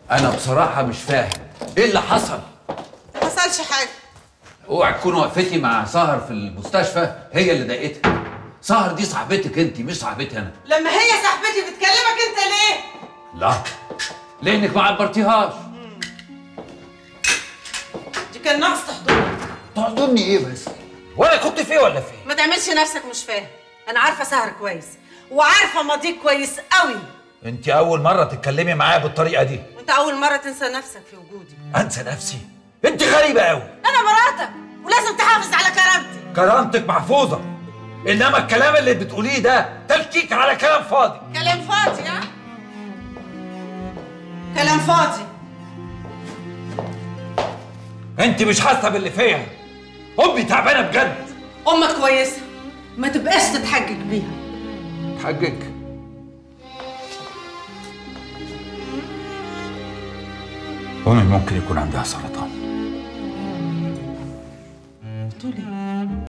انا بصراحه مش فاهم ايه اللي حصل ما حصلش حاجه اوعى تكون وقفتي مع سهر في المستشفى هي اللي ضايقتها سهر دي صاحبتك انت مش صاحبتي انا لما هي صاحبتي بتكلمك انت ليه لا لانك ما عبرتيهاش دي كان ناقص تحضرها تحضرني ايه بس وانا كنت فيه ولا فيه ما تعملش نفسك مش فاهم انا عارفه سهر كويس وعارفه ماضيك كويس قوي انت اول مره تتكلمي معايا بالطريقه دي وانت اول مره تنسى نفسك في وجودي انسى نفسي انت غريبه قوي انا مراتك ولازم تحافظ على كرامتي كرامتك محفوظه انما الكلام اللي بتقوليه ده تلكيك على كلام فاضي كلام فاضي ها كلام فاضي انت مش حاسه باللي فيا امي تعبانه بجد امك كويسه ما تبقاش تتحجج بيها تحجج امي ممكن يكون عندها سرطان بتقولي